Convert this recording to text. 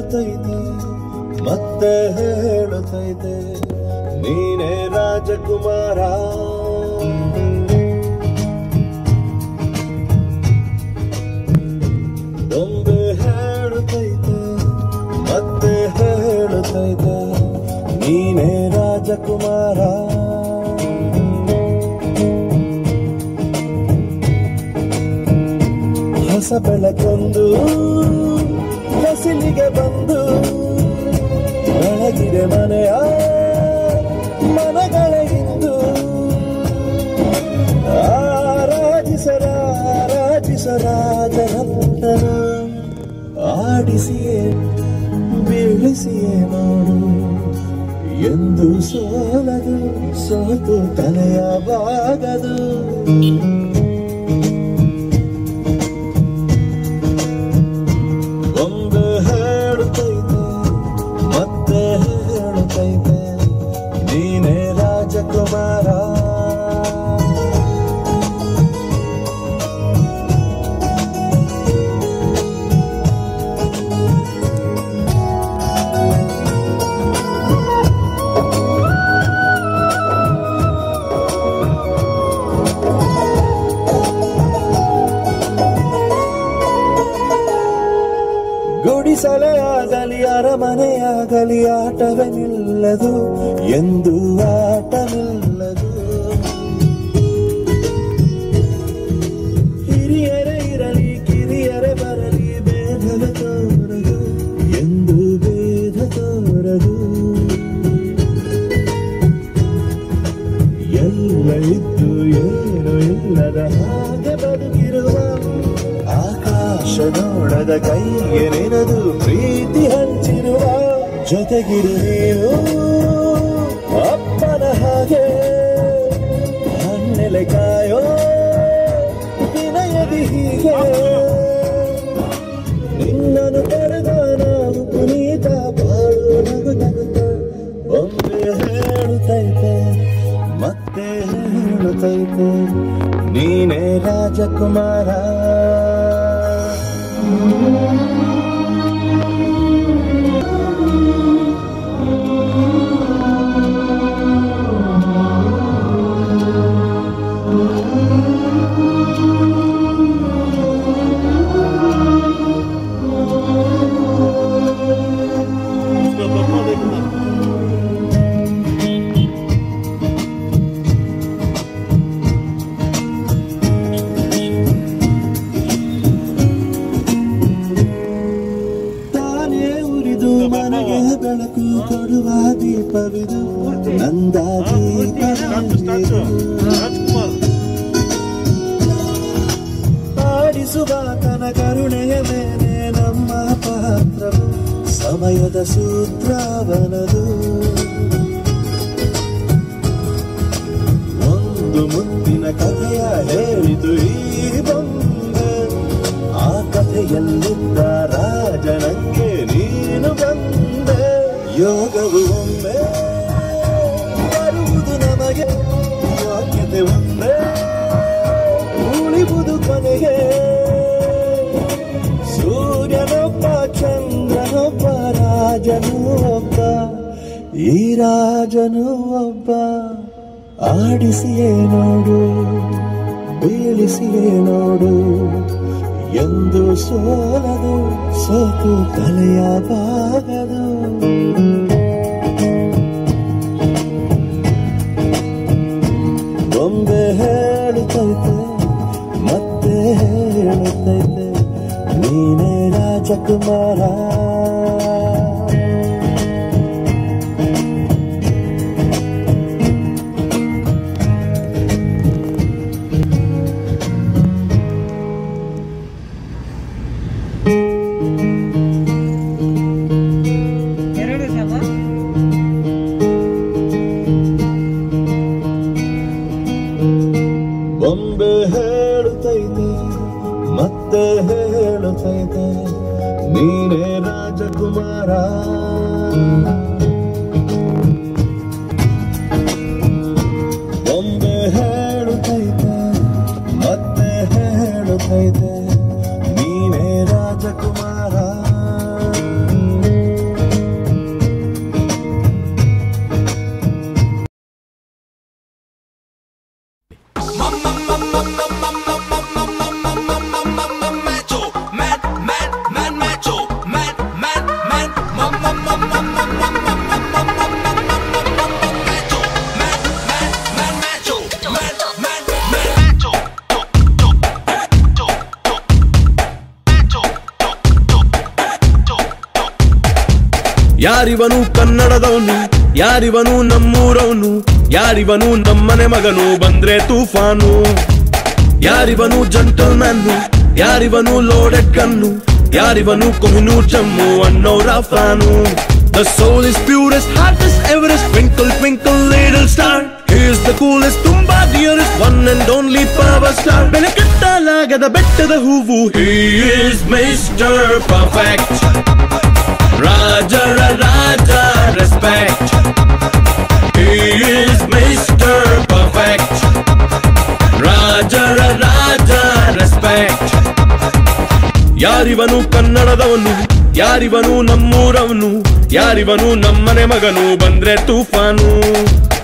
ಹೇಳುತ್ತೈತೆ ಮತ್ತೆ ಹೇಳುತ್ತೈತೆ ನೀನೇ ರಾಜಕುಮಾರ ಬೊಂಬೆ ಹೇಳುತ್ತೈತೆ ಮತ್ತೆ ಹೇಳುತ್ತೈತೆ ನೀನೇ ರಾಜಕುಮಾರ ಹೊಸ ಬೆಳಕೊಂದು ಹೊಸಿಲಿಗೆ ಬಂದು ಬೆಳಗಿದೆ ಮನೆಯ ಮನಗಳ ಇಂದು ಆರಾಧಿಸರಾರಾಧಿಸರಾಜನಂದನ ಆಡಿಸಿಯೇ ಬೀಳಿಸಿಯೇ ನೋಡು ಎಂದು ಸೋಲದು ಸೋತು ತಲೆಯ ಬಾಗದು ಒಂದು ಹೇಳುತ್ತೈತೆ ಮತ್ತೆ ಹೇಳುತ್ತೈತೆ ನೀನೇ ರಾಜಕುಮಾರ ಗುಡಿಸಲೇ ಆಗಲಿ ಅರಮನೆಯಾಗಲಿ ಆಟವೇ ನಿಲ್ಲದು ಎಂದು ಆಟ ನಿಲ್ಲದು ಹಿರಿಯರೇ ಇರಲಿ ಕಿರಿಯರೇ ಬರಲಿ ಭೇದವ ತೋರದು ಎಂದು ಭೇದ ತೋರದು ಎಲ್ಲ ಇದ್ದು ಏನು ಇಲ್ಲದ ಹಾಗೆ ಬದುಕಿರುವ ಆಕಾಶ ನೋಡದ ಕೈಗೆ ನೆನೆದು ಪ್ರೀತಿ ಹಂಚಿರುವ ಜೊತೆಗಿರು ನೀನು ಅಪ್ಪನ ಹಾಗೆ ಹಣ್ಣೆಲೆ ಕಾಯೋ ವಿನಯದಿ ಹೀಗೆ ನಿನ್ನನ್ನು ಪಡೆದ ನಾವು ಪುನೀತ ಬಾಳು ನಗು ನಗುತ್ತ ಒಮ್ಮೆ ಹೇಳುತ್ತೈತೆ ಮತ್ತೆ ಹೇಳುತ್ತೈತೆ ನೀನೇ ರಾಜಕುಮಾರ ತಾನೇ ಉರಿದು ಮನೆಗೆ ಬೆಳಕು ಕೊಡುವ ದೀಪವಿದು ನಂದ ದೀಪವಿದು. ಆಡಿಸುವ ತನ ಕರುಣೆಯ ಮೇಲೆ ನಮ್ಮ ಪಾತ್ರವು ಸಮಯದ ಸೂತ್ರವನದು ಒಂದು ಮುತ್ತಿನ ಕಥೆಯ ಹೇಳಿತು ಈ ಬೊಂಬೆ ಆ ಕಥೆಯಲ್ಲಿದ್ದ ರಾಜನಂಗೆ ನೀನು ಬಂದೆ ಯೋಗವು ಒಮ್ಮೆ ಬರುವುದು ನಮಗೆ ಯೋಗ್ಯತೆ ಒಮ್ಮೆ ಉಳಿಬುದು ಕೊನೆಗೆ ಸೂರ್ಯನೊಬ್ಬ ಚಂದ್ರನೊಬ್ಬ ರಾಜನು ಒಬ್ಬ ಈ ರಾಜನು ಒಬ್ಬ ಆಡಿಸಿಯೇ ನೋಡು ಬೀಳಿಸಿಯೇ ನೋಡು ಎಂದು ಸೋಲದು ಸೋತು ತಲೆಯ ಬಾಗದು ಬೊಂಬೆ ಹೇಳುತ್ತೈತೆ ಮತ್ತೆ ಹೇಳುತ್ತೈತೆ ನೀನೇ ರಾಜಕುಮಾರ ಎರಡು ಸಲ ಬೊಂಬೆ ಹೇಳುತ್ತೈತೆ ಮತ್ತೆ ಹೇಳುತ್ತೈತೆ ನೀನೇ ರಾಜಕುಮಾರ ಬೊಂಬೆ ಹೇಳುತ್ತೈತೆ ಮತ್ತೆ ಹೇಳುತ್ತೈತೆ ನೀನೇ ರಾಜಕುಮಾರ ಯಾರಿವನು ಕನ್ನಡದವನು ಯಾರಿವನು ನಮ್ಮೂರವನು ಯಾರಿವನು ನಮ್ಮನೆ ಮಗನು ಬಂದ್ರೆ ತೂಫಾನು ಯಾರಿವನು ಜಂಟಲ್ ಮ್ಯಾನು ಯಾರಿವನು ಲೋಡೆಡ್ ಕಣ್ಣು ಯಾರಿವನು ಕೊಹಿನೂರ್ ಜಮ್ಮು ಅನ್ನೋರ fan The soul is purest, hottest, Everest, twinkle, twinkle, little star. He is the coolest, ತುಂಬಾ dearest, one and only power star. ಬೆಲೆ ಕಟ್ಟಲಾಗದ ಬೆಟ್ಟದ ಹೂವು He is Mr. Perfect. ರಾಜರ ರಾಜ respect. He is Mr. Perfect. ರಾಜರ ರಾಜ respect ಯಾರಿವನು ಕನ್ನಡದವನು ಯಾರಿವನು ನಮ್ಮೂರವನು ಯಾರಿವನು ನಮ್ಮನೆ ಮಗನು ಬಂದ್ರೆ ತೂಫಾನು